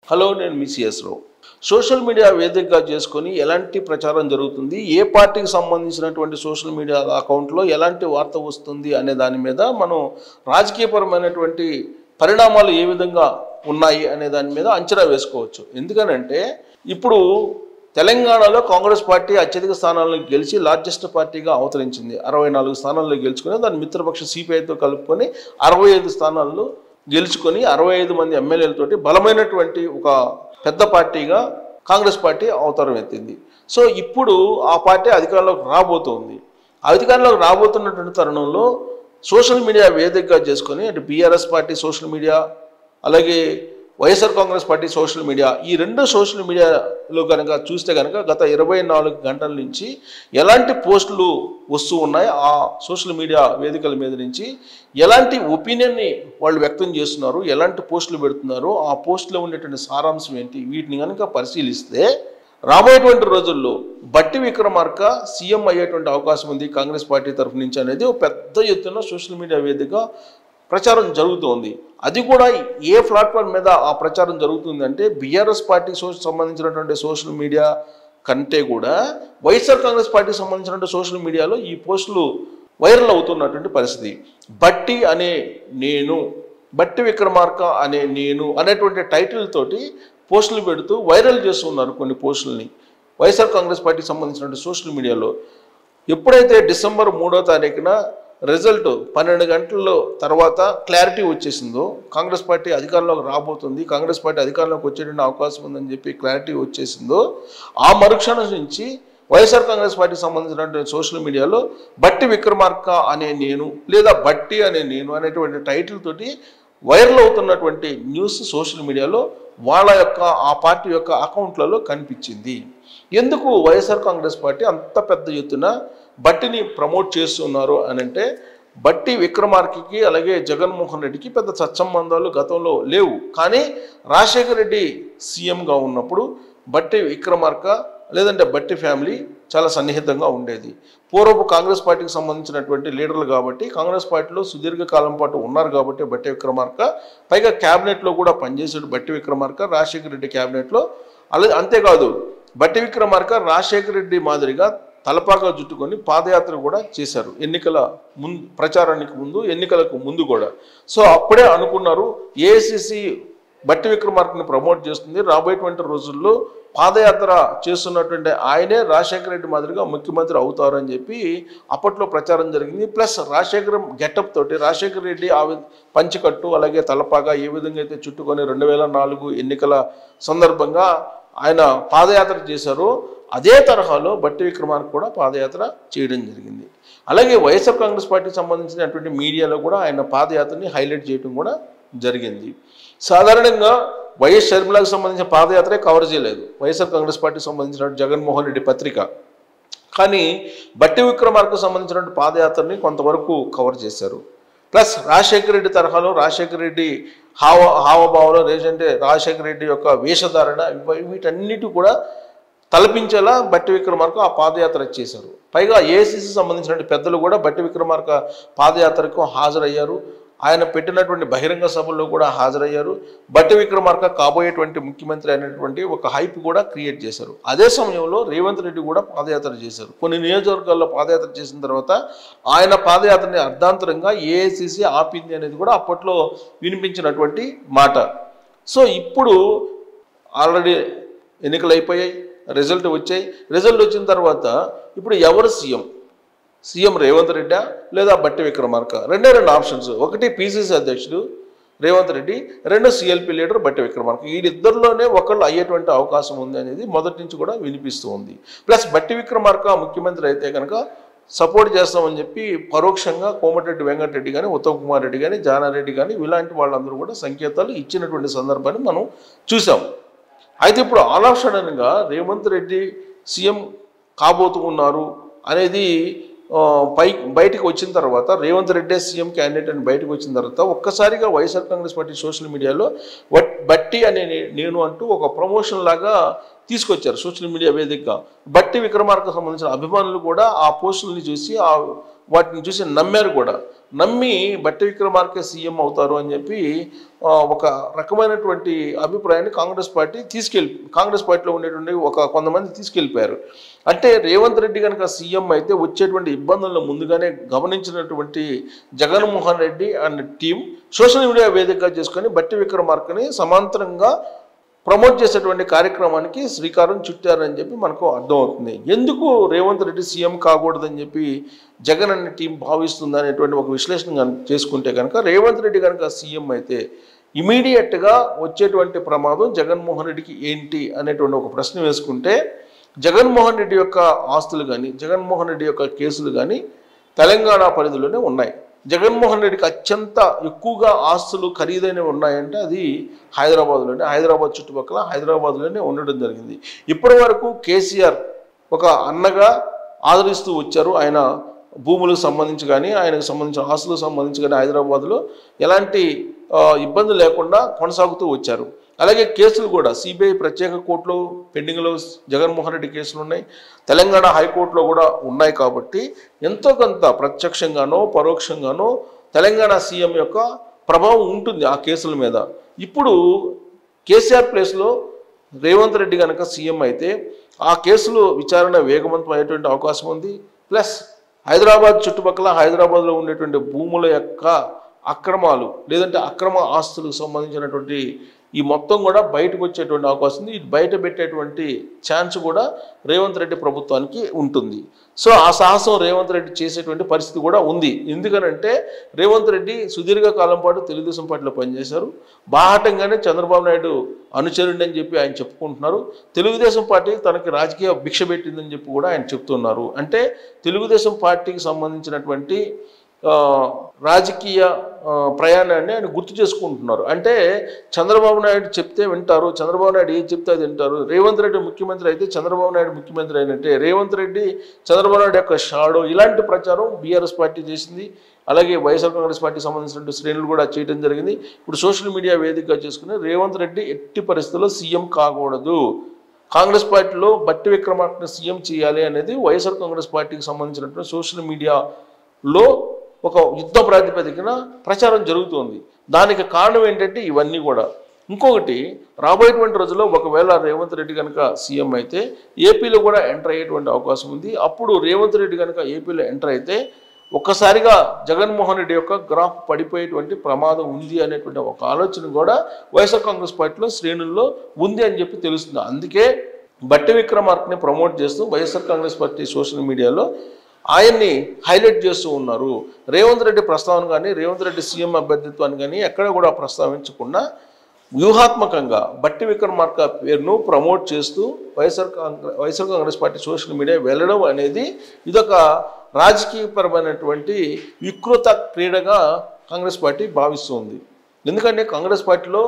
hello నేను మీ CS Rao social media వేదికగా చేసుకొని ఎలాంటి ప్రచారం జరుగుతుంది ఏ పార్టీకి సంబంధించినటువంటి సోషల్ మీడియా అకౌంట్లో ఎలాంటి వార్త వస్తుంది అనే దాని మీద మనం రాజకీయపరమైనటువంటి పరిణామాలు ఏ విధంగా ఉన్నాయి అనే దాని మీద అంచనా వేసుకోవచ్చు ఎందుకనంటే ఇప్పుడు తెలంగాణలో కాంగ్రెస్ పార్టీ అత్యధిక స్థానాలను గెలిచి లార్జెస్ట్ పార్టీగా అవతరించింది అరవై నాలుగు స్థానాల్లో గెలుచుకుని దాని మిత్రపక్ష సిపిఐతో కలుపుకొని అరవై ఐదు స్థానాల్లో గెలుచుకొని అరవై ఐదు మంది ఎమ్మెల్యేలతోటి బలమైనటువంటి ఒక పెద్ద పార్టీగా కాంగ్రెస్ పార్టీ అవతారం ఎత్తింది సో ఇప్పుడు ఆ పార్టీ అధికారంలోకి రాబోతోంది అధికారంలోకి రాబోతున్నటువంటి తరుణంలో సోషల్ మీడియా వేదికగా చేసుకొని అంటే బీఆర్ఎస్ పార్టీ సోషల్ మీడియా అలాగే YSR Congress party social media ఈ రెండు సోషల్ మీడియాలో కనుక చూస్తే కనుక గత ఇరవై నాలుగు గంటల నుంచి ఎలాంటి పోస్టులు వస్తూ ఉన్నాయి ఆ సోషల్ మీడియా వేదికల మీద నుంచి ఎలాంటి ఒపీనియన్ని వాళ్ళు వ్యక్తం చేస్తున్నారు ఎలాంటి పోస్టులు పెడుతున్నారు ఆ పోస్టులో ఉండేటువంటి సారాంశం ఏంటి వీటిని కనుక పరిశీలిస్తే రాబోయేటువంటి రోజుల్లో బట్టి విక్రమార్క సీఎం అయ్యేటువంటి అవకాశం ఉంది కాంగ్రెస్ పార్టీ తరఫు నుంచి అనేది ఒక పెద్ద ఎత్తున సోషల్ మీడియా వేదిక ప్రచారం జరుగుతోంది అది కూడా ఏ ప్లాట్ఫామ్ మీద ఆ ప్రచారం జరుగుతుంది అంటే బీఆర్ఎస్ పార్టీ సో సంబంధించినటువంటి సోషల్ మీడియా కంటే కూడా వైఎస్ఆర్ కాంగ్రెస్ పార్టీకి సంబంధించినటువంటి సోషల్ మీడియాలో ఈ పోస్టులు వైరల్ అవుతున్నటువంటి పరిస్థితి బట్టి అనే నేను బట్టి విక్రమార్క అనే నేను అనేటువంటి టైటిల్ తోటి పోస్టులు పెడుతూ వైరల్ చేస్తున్నారు కొన్ని పోస్టుల్ని వైఎస్ఆర్ కాంగ్రెస్ పార్టీకి సంబంధించినటువంటి సోషల్ మీడియాలో ఎప్పుడైతే డిసెంబర్ మూడో తారీఖున రిజల్ట్ పన్నెండు గంటల తర్వాత క్లారిటీ వచ్చేసిందో కాంగ్రెస్ పార్టీ అధికారంలోకి రాబోతుంది కాంగ్రెస్ పార్టీ అధికారంలోకి వచ్చేటువంటి అవకాశం ఉందని చెప్పి క్లారిటీ వచ్చేసిందో ఆ మరుక్షణం నుంచి వైఎస్ఆర్ కాంగ్రెస్ పార్టీకి సంబంధించినటువంటి సోషల్ మీడియాలో బట్టి విక్రమార్క అనే నేను లేదా బట్టి అనే నేను అనేటువంటి టైటిల్ తోటి వైరల్ అవుతున్నటువంటి న్యూస్ సోషల్ మీడియాలో వాళ్ళ యొక్క ఆ పార్టీ యొక్క అకౌంట్లలో కనిపించింది ఎందుకు వైఎస్ఆర్ కాంగ్రెస్ పార్టీ అంత పెద్ద ఎత్తున బట్టిని ప్రమోట్ చేస్తున్నారు అని అంటే బట్టి విక్రమార్కకి అలాగే జగన్మోహన్ రెడ్డికి పెద్ద సత్సంబంధాలు గతంలో లేవు కానీ రాజశేఖర రెడ్డి సీఎంగా ఉన్నప్పుడు బట్టి విక్రమార్క లేదంటే బట్టి ఫ్యామిలీ చాలా సన్నిహితంగా ఉండేది పూర్వపు కాంగ్రెస్ పార్టీకి సంబంధించినటువంటి లీడర్లు కాబట్టి కాంగ్రెస్ పార్టీలో సుదీర్ఘ కాలం పాటు ఉన్నారు కాబట్టి బట్టి విక్రమార్క పైగా క్యాబినెట్లో కూడా పనిచేసాడు బట్టి విక్రమార్క రాజశేఖర రెడ్డి క్యాబినెట్లో అలాగే అంతేకాదు బట్టి విక్రమార్క రాజశేఖర రెడ్డి మాదిరిగా తలపాగా జుట్టుకొని పాదయాత్ర కూడా చేశారు ఎన్నికల ముందు ప్రచారానికి ముందు ఎన్నికలకు ముందు కూడా సో అప్పుడే అనుకున్నారు ఏఐసిసి బట్టి విక్రమార్కని ప్రమోట్ చేస్తుంది రాబోయేటువంటి రోజుల్లో పాదయాత్ర చేస్తున్నటువంటి ఆయనే రాజశేఖర రెడ్డి మాదిరిగా ముఖ్యమంత్రి అవుతారని చెప్పి అప్పట్లో ప్రచారం జరిగింది ప్లస్ రాజశేఖరం గెటప్ తోటి రాజశేఖర రెడ్డి ఆ వి- పంచికట్టు అలాగే తలపాగా ఏ విధంగా అయితే చుట్టుకొని రెండు వేల నాలుగు ఎన్నికల సందర్భంగా ఆయన పాదయాత్ర చేశారో అదే తరహాలో బట్టి విక్రమార్క కూడా పాదయాత్ర చేయడం జరిగింది అలాగే వైఎస్ఆర్ కాంగ్రెస్ పార్టీకి సంబంధించినటువంటి మీడియాలో కూడా ఆయన పాదయాత్రని హైలైట్ చేయడం కూడా జరిగింది సాధారణంగా వైఎస్ షర్మిలకు సంబంధించిన పాదయాత్రే కవర్ చేయలేదు వైఎస్ఆర్ కాంగ్రెస్ పార్టీకి సంబంధించిన జగన్మోహన్ రెడ్డి పత్రిక కానీ బట్టి విక్రమార్కు సంబంధించినటువంటి పాదయాత్రని కొంతవరకు కవర్ చేశారు ప్లస్ రాజశేఖర రెడ్డి తరహాలో రాజశేఖర రెడ్డి హావ హావభావంలో లేదంటే రాజశేఖర రెడ్డి యొక్క వేషధారణ ఇవి- వీటన్నిటి కూడా తలపించేలా బట్టి విక్రమార్క ఆ పాదయాత్ర చేశారు పైగా ఏఐసిసి సంబంధించిన పెద్దలు కూడా బట్టి విక్రమార్క పాదయాత్రకు హాజరయ్యారు ఆయన పెట్టినటువంటి బహిరంగ సభల్లో కూడా హాజరయ్యారు బట్టి విక్రమార్క కాబోయేటువంటి ముఖ్యమంత్రి అనేటువంటి ఒక హైప్ కూడా క్రియేట్ చేశారు అదే సమయంలో రేవంత్ రెడ్డి కూడా పాదయాత్ర చేశారు కొన్ని నియోజకవర్గాల్లో పాదయాత్ర చేసిన తర్వాత ఆయన పాదయాత్రని అర్ధాంతరంగా ఏఐసిసి ఆపింది అనేది కూడా అప్పట్లో వినిపించినటువంటి మాట సో ఇప్పుడు ఆల్రెడీ ఎన్నికలు అయిపోయాయి రిజల్ట్ వచ్చాయి రిజల్ట్ వచ్చిన తర్వాత ఇప్పుడు ఎవరు సీఎం సీఎం రేవంత్ రెడ్డా లేదా బట్టి విక్రమార్క రెండే రెండు ఆప్షన్స్ ఒకటి పిసిసి అధ్యక్షుడు రేవంత్ రెడ్డి రెండు సిఎల్పి లీడర్ బట్టి విక్రమార్క వీళ్ళిద్దరిలోనే ఒకళ్ళు అయ్యేటువంటి అవకాశం ఉంది అనేది మొదటి నుంచి కూడా వినిపిస్తూ ఉంది ప్లస్ బట్టి విక్రమార్క ముఖ్యమంత్రి అయితే కనుక సపోర్ట్ చేస్తామని చెప్పి పరోక్షంగా కోమటిరెడ్డి వెంకటరెడ్డి కానీ ఉత్తమ్ కుమార్ రెడ్డి కానీ జానారెడ్డి కానీ ఇలాంటి వాళ్ళందరూ కూడా సంకేతాలు ఇచ్చినటువంటి సందర్భాన్ని మనం చూసాం అయితే ఇప్పుడు ఆల్ ఆఫ్ సడన్గా రేవంత్ రెడ్డి సీఎం కాబోతూ ఉన్నారు అనేది ఆ, పై బయటకు వచ్చిన తర్వాత రేవంత్ రెడ్డి సీఎం క్యాండిడేట్ అని బయటకు వచ్చిన తర్వాత ఒక్కసారిగా వైఎస్ఆర్ కాంగ్రెస్ పార్టీ సోషల్ మీడియాలో వట్ బట్టి అనే నే- నేను అంటూ ఒక ప్రమోషన్ లాగా తీసుకొచ్చారు సోషల్ మీడియా వేదికగా బట్టి విక్రమార్క సంబంధించిన అభిమానులు కూడా ఆ పోస్టుల్ని చూసి ఆ వాటిని చూసి నమ్మారు కూడా నమ్మి బట్టి విక్రమార్కే సీఎం అవుతారు అని చెప్పి ఆ, ఒక రకమైనటువంటి అభిప్రాయాన్ని కాంగ్రెస్ పార్టీ తీసుకెళ్ళి కాంగ్రెస్ పార్టీలో ఉండేటువంటి ఒక కొంతమంది తీసుకెళ్ళిపోయారు అంటే రేవంత్ రెడ్డి కనుక సీఎం అయితే వచ్చేటువంటి ఇబ్బందులను ముందుగానే గమనించినటువంటి Jaganmohan Reddy and team social media వేదికగా చేసుకొని బట్టి విక్రమార్కని సమాంతరంగా ప్రమోట్ చేసేటువంటి కార్యక్రమానికి శ్రీకారం చుట్టారని చెప్పి మనకు అర్థమవుతుంది ఎందుకు రేవంత్ రెడ్డి సీఎం కాకూడదని చెప్పి జగన్ అనే టీం భావిస్తుంది అనేటువంటి ఒక విశ్లేషణ గనుక చేసుకుంటే కనుక రేవంత్ రెడ్డి కనుక సీఎం అయితే ఇమీడియట్గా వచ్చేటువంటి ప్రమాదం జగన్మోహన్ రెడ్డికి ఏంటి అనేటువంటి ఒక ప్రశ్న వేసుకుంటే జగన్మోహన్ రెడ్డి యొక్క ఆస్తులు కానీ జగన్మోహన్ రెడ్డి యొక్క కేసులు కానీ తెలంగాణ పరిధిలోనే ఉన్నాయి జగన్మోహన్ రెడ్డికి అత్యంత ఎక్కువగా ఆస్తులు ఖరీదైనవి ఉన్నాయంటే అది హైదరాబాద్లోనే హైదరాబాద్ చుట్టుపక్కల హైదరాబాద్లోనే ఉండడం జరిగింది ఇప్పటి వరకు కేసీఆర్ ఒక అన్నగా ఆదరిస్తూ వచ్చారు ఆయన భూములకు సంబంధించి కానీ ఆయనకు సంబంధించిన ఆస్తులకు సంబంధించి కానీ హైదరాబాద్లో ఎలాంటి ఆ, ఇబ్బంది లేకుండా కొనసాగుతూ వచ్చారు అలాగే కేసులు కూడా సిబిఐ ప్రత్యేక కోర్టులో పెండింగ్లో జగన్మోహన్ రెడ్డి కేసులు ఉన్నాయి తెలంగాణ హైకోర్టులో కూడా ఉన్నాయి కాబట్టి ఎంతో కొంత ప్రత్యక్షంగానో పరోక్షంగానో తెలంగాణ సీఎం యొక్క ప్రభావం ఉంటుంది ఆ కేసుల మీద ఇప్పుడు కేసీఆర్ ప్లేస్లో రేవంత్ రెడ్డి కనుక సీఎం అయితే ఆ కేసులు విచారణ వేగవంతం అయ్యేటువంటి అవకాశం ఉంది ప్లస్ హైదరాబాద్ చుట్టుపక్కల హైదరాబాద్లో ఉండేటువంటి భూముల యొక్క అక్రమాలు లేదంటే అక్రమ ఆస్తులకు సంబంధించినటువంటి ఈ మొత్తం కూడా బయటకు వచ్చేటువంటి అవకాశం ఉంది ఇది బయట పెట్టేటువంటి ఛాన్స్ కూడా రేవంత్ రెడ్డి ప్రభుత్వానికి ఉంటుంది సో ఆ సాహసం రేవంత్ రెడ్డి చేసేటువంటి పరిస్థితి కూడా ఉంది ఎందుకనంటే రేవంత్ రెడ్డి సుదీర్ఘ కాలం పాటు తెలుగుదేశం పార్టీలో పనిచేశారు బాహటంగానే చంద్రబాబు నాయుడు అనుచరుడు అని చెప్పి ఆయన చెప్పుకుంటున్నారు తెలుగుదేశం పార్టీ తనకి రాజకీయ భిక్ష పెట్టిందని చెప్పి కూడా ఆయన చెప్తున్నారు అంటే తెలుగుదేశం పార్టీకి సంబంధించినటువంటి ఆ, రాజకీయ ఆ, ప్రయాణాన్ని ఆయన గుర్తు చేసుకుంటున్నారు అంటే చంద్రబాబు నాయుడు చెప్తే వింటారు చంద్రబాబు నాయుడు ఏం చెప్తే అది వింటారు రేవంత్ రెడ్డి ముఖ్యమంత్రి అయితే చంద్రబాబు నాయుడు ముఖ్యమంత్రి అయినట్టే రేవంత్ రెడ్డి చంద్రబాబు నాయుడు యొక్క షాడో ఇలాంటి ప్రచారం బీఆర్ఎస్ పార్టీ చేసింది అలాగే వైఎస్ఆర్ కాంగ్రెస్ పార్టీ సంబంధించిన శ్రేణులు కూడా చేయడం జరిగింది ఇప్పుడు సోషల్ మీడియా వేదికగా చేసుకుని రేవంత్ రెడ్డి ఎట్టి పరిస్థితుల్లో సీఎం కాకూడదు కాంగ్రెస్ పార్టీలో బట్టి విక్రమార్కను సీఎం చేయాలి అనేది వైఎస్ఆర్ కాంగ్రెస్ పార్టీకి సంబంధించినటువంటి సోషల్ మీడియాలో ఒక యుద్ధ ప్రాతిపదికన ప్రచారం జరుగుతోంది దానికి కారణం ఏంటంటే ఇవన్నీ కూడా ఇంకొకటి రాబోయేటువంటి రోజుల్లో ఒకవేళ రేవంత్ రెడ్డి కనుక సీఎం అయితే ఏపీలో కూడా ఎంటర్ అయ్యేటువంటి అవకాశం ఉంది అప్పుడు రేవంత్ రెడ్డి కనుక ఏపీలో ఎంటర్ అయితే ఒక్కసారిగా జగన్మోహన్ రెడ్డి యొక్క గ్రాఫ్ పడిపోయేటువంటి ప్రమాదం ఉంది అనేటువంటి ఒక ఆలోచన కూడా వైఎస్ఆర్ కాంగ్రెస్ పార్టీలో శ్రేణుల్లో ఉంది అని చెప్పి తెలుస్తుంది అందుకే బట్టి విక్రమార్కని ప్రమోట్ చేస్తూ వైఎస్ఆర్ కాంగ్రెస్ పార్టీ సోషల్ మీడియాలో ఆయన్ని హైలైట్ చేస్తూ ఉన్నారు రేవంత్ రెడ్డి ప్రస్తావన కానీ రేవంత్ రెడ్డి సీఎం అభ్యర్థిత్వాన్ని కానీ ఎక్కడ కూడా ప్రస్తావించకుండా వ్యూహాత్మకంగా బట్టి విక్రమార్క పేరును ప్రమోట్ చేస్తూ YSR Congress YSR Congress party social media వెళ్ళడం అనేది ఇదొక రాజకీయపరమైనటువంటి వికృత క్రీడగా కాంగ్రెస్ పార్టీ భావిస్తుంది ఎందుకంటే కాంగ్రెస్ పార్టీలో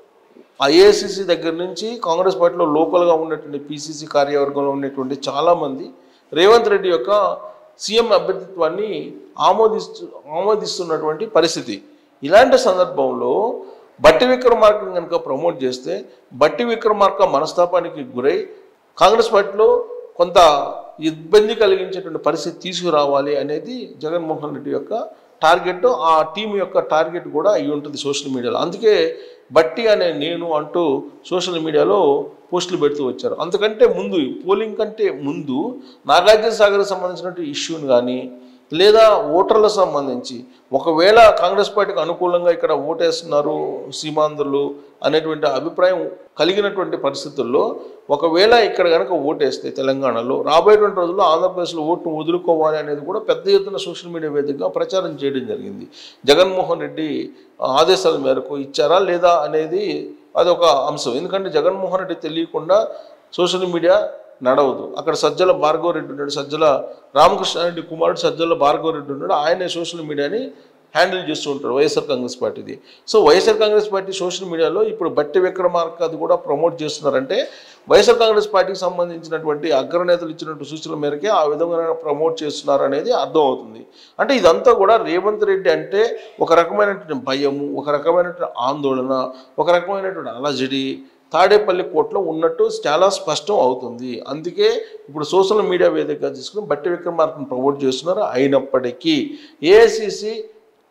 ఐఏసీసీ దగ్గర నుంచి కాంగ్రెస్ పార్టీలో లోకల్గా ఉన్నటువంటి పీసీసీ కార్యవర్గంలో ఉన్నటువంటి చాలామంది రేవంత్ రెడ్డి యొక్క సీఎం అభ్యర్థిత్వాన్ని ఆమోదిస్తూ ఆమోదిస్తున్నటువంటి పరిస్థితి ఇలాంటి సందర్భంలో బట్టి విక్రమార్కని కనుక ప్రమోట్ చేస్తే బట్టి విక్రమార్క మనస్తాపానికి గురై కాంగ్రెస్ పార్టీలో కొంత ఇబ్బంది కలిగించేటువంటి పరిస్థితి తీసుకురావాలి అనేది జగన్మోహన్ రెడ్డి యొక్క టార్గెట్ ఆ టీం యొక్క టార్గెట్ కూడా అయి ఉంటుంది సోషల్ మీడియాలో అందుకే బట్టి అనే నేను అంటూ సోషల్ మీడియాలో పోస్టులు పెడుతూ వచ్చారు అంతకంటే ముందు పోలింగ్ కంటే ముందు నాగార్జున సాగర్కి సంబంధించినటువంటి ఇష్యూని కానీ లేదా ఓటర్లకు సంబంధించి ఒకవేళ కాంగ్రెస్ పార్టీకి అనుకూలంగా ఇక్కడ ఓటేస్తున్నారు సీమాంధ్రులు అనేటువంటి అభిప్రాయం కలిగినటువంటి పరిస్థితుల్లో ఒకవేళ ఇక్కడ కనుక ఓటేస్తే తెలంగాణలో రాబోయేటువంటి రోజుల్లో ఆంధ్రప్రదేశ్లో ఓటును వదులుకోవాలి అనేది కూడా పెద్ద ఎత్తున సోషల్ మీడియా వేదికగా ప్రచారం చేయడం జరిగింది జగన్మోహన్ రెడ్డి ఆదేశాల మేరకు ఇచ్చారా లేదా అనేది అదొక అంశం ఎందుకంటే జగన్మోహన్ రెడ్డి తెలియకుండా సోషల్ మీడియా నడవదు అక్కడ సజ్జల భార్గవ రెడ్డి ఉన్నాడు సజ్జల రామకృష్ణారెడ్డి కుమారుడు సజ్జల భార్గవ రెడ్డి ఉన్నాడు ఆయనే సోషల్ మీడియాని హ్యాండిల్ చేస్తూ ఉంటాడు వైఎస్ఆర్ కాంగ్రెస్ పార్టీది so YSR Congress party social మీడియాలో ఇప్పుడు బట్టి విక్రమార్క అది కూడా ప్రమోట్ చేస్తున్నారంటే వైఎస్ఆర్ కాంగ్రెస్ పార్టీకి సంబంధించినటువంటి అగ్రనేతలు ఇచ్చినటువంటి సూచనల మేరకే ఆ విధంగా ప్రమోట్ చేస్తున్నారు అనేది అర్థమవుతుంది అంటే ఇదంతా కూడా రేవంత్ రెడ్డి అంటే ఒక రకమైనటువంటి భయము ఒక రకమైనటువంటి ఆందోళన ఒక రకమైనటువంటి అలజడి తాడేపల్లి కోర్టులో ఉన్నట్టు చాలా స్పష్టం అవుతుంది అందుకే ఇప్పుడు సోషల్ మీడియా వేదికగా తీసుకుని బట్టి విక్రమార్కను ప్రమోట్ చేస్తున్నారు అయినప్పటికీ ఏఐసిసి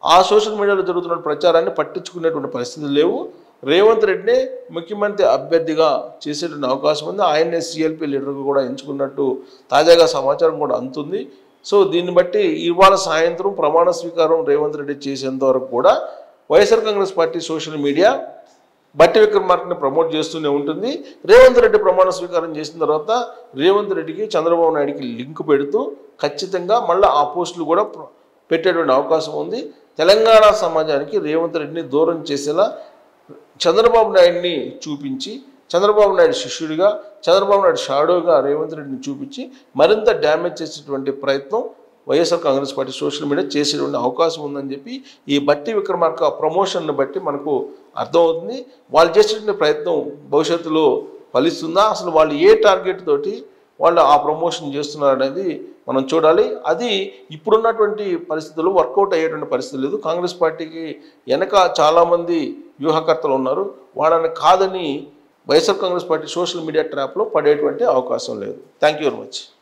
ఆ సోషల్ మీడియాలో జరుగుతున్న ప్రచారాన్ని పట్టించుకునేటువంటి పరిస్థితులు లేవు రేవంత్ రెడ్డిని ముఖ్యమంత్రి అభ్యర్థిగా చేసేటువంటి అవకాశం ఉంది ఆయన్నే సిఎల్పి లీడర్గా కూడా ఎంచుకున్నట్టు తాజాగా సమాచారం కూడా అందుతుంది సో దీన్ని బట్టి ఇవాళ సాయంత్రం ప్రమాణ స్వీకారం రేవంత్ రెడ్డి చేసేంత వరకు కూడా YSR Congress party social media బట్టి విక్రమార్కని ప్రమోట్ చేస్తూనే ఉంటుంది రేవంత్ రెడ్డి ప్రమాణ స్వీకారం చేసిన తర్వాత రేవంత్ రెడ్డికి చంద్రబాబు నాయుడికి లింక్ పెడుతూ ఖచ్చితంగా మళ్ళీ ఆ పోస్టులు కూడా ప్ర- పెట్టేటువంటి అవకాశం ఉంది తెలంగాణ సమాజానికి రేవంత్ రెడ్డిని దూరం చేసేలా చంద్రబాబు నాయుడిని చూపించి చంద్రబాబు నాయుడు శిష్యుడిగా చంద్రబాబు నాయుడు షాడోగా రేవంత్ రెడ్డిని చూపించి మరింత డ్యామేజ్ చేసేటువంటి ప్రయత్నం YSR Congress party social media చేసేటువంటి అవకాశం ఉందని చెప్పి ఈ బట్టి విక్రమార్క ప్రమోషన్ను బట్టి మనకు అర్థమవుతుంది వాళ్ళు చేసేటువంటి ప్రయత్నం భవిష్యత్తులో ఫలిస్తుందా అసలు వాళ్ళు ఏ టార్గెట్ తోటి వాళ్ళు ఆ ప్రమోషన్ చేస్తున్నారు అనేది మనం చూడాలి అది ఇప్పుడున్నటువంటి పరిస్థితుల్లో వర్కౌట్ అయ్యేటువంటి పరిస్థితి లేదు కాంగ్రెస్ పార్టీకి వెనక చాలామంది వ్యూహకర్తలు ఉన్నారు వాళ్ళని కాదని YSR Congress party social media ట్రాప్లో పడేటువంటి అవకాశం లేదు థ్యాంక్ యూ వెరీ మచ్